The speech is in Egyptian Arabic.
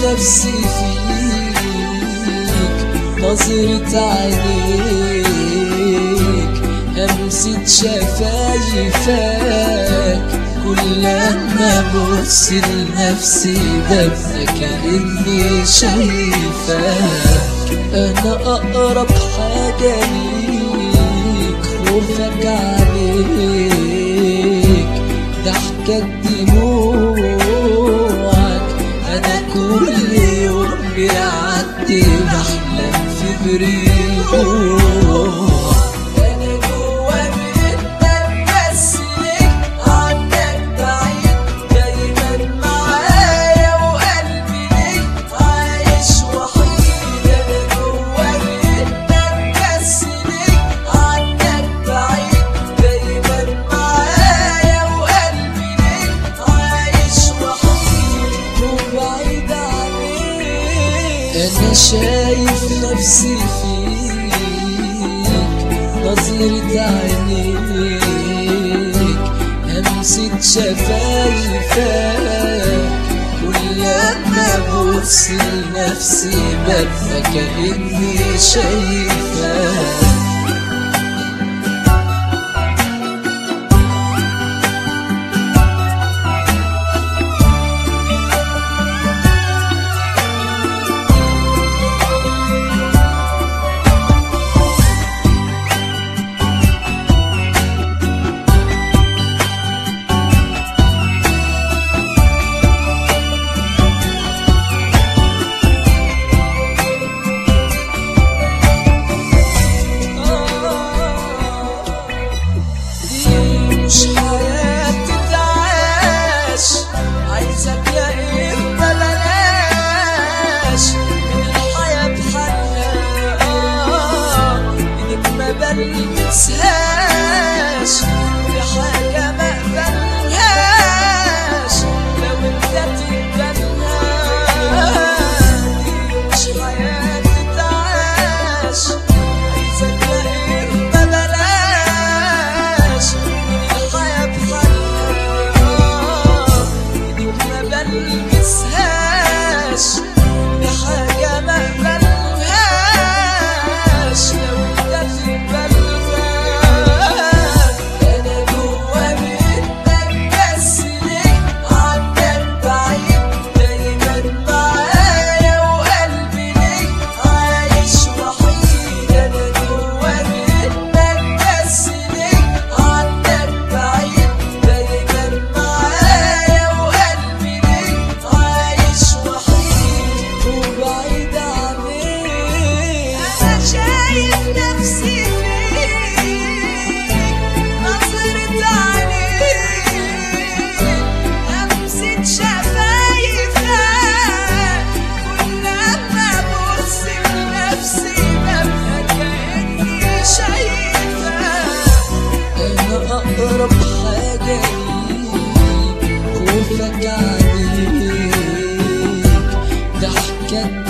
نفسي فيك نظرة عينيك همسة شفايفك كل ما ابص لنفسي ببقى كأني شايفك انا اقرب حاجة ليك خوفك عليك ضحكك دموعك انا كل يوم بيعدي بحلم في بريقك انا جوا بتنفس ليك عنك بعيد دايما معايا وقلبي ليك عايش وحيد انا جوا بتنفس ليك عنك بعيد دايما معايا وقلبي ليك عايش وحيد وبعيد عنيك انا شايف نفسي فيك نظرة عينيك همسة شفايفك كل ما ابص لنفسي ببقى كأني شايفك دي مش حياة تتعاش عايزك يا إما بلاش من الحياة بحالها آه إيدك ما بلمسهاش دي حاجة ما أقبلهاش لو أنت تقبلها دي مش حياة تتعاش عايزك يا إما بلاش من الحياة بحالها إيدك ما بلمسهاش دي حاجة ما أقبلهاش لو أنت تقبلها أنا جوا منك بس ليك عنك بعيد دايما معايا وقلبي ليك عايش وحيد أنا جوا منك بس ليك عنك بعيد دايما معايا وقلبي ليك عايش وحيد وبعيد عنيك أنا شايف نفسي فيك نظرة عينيك همسة شفايفك كل ما أبص لنفسي ببقى كأني شايفك أنا أقرب حاجة ليك خوفك عليك ضحكك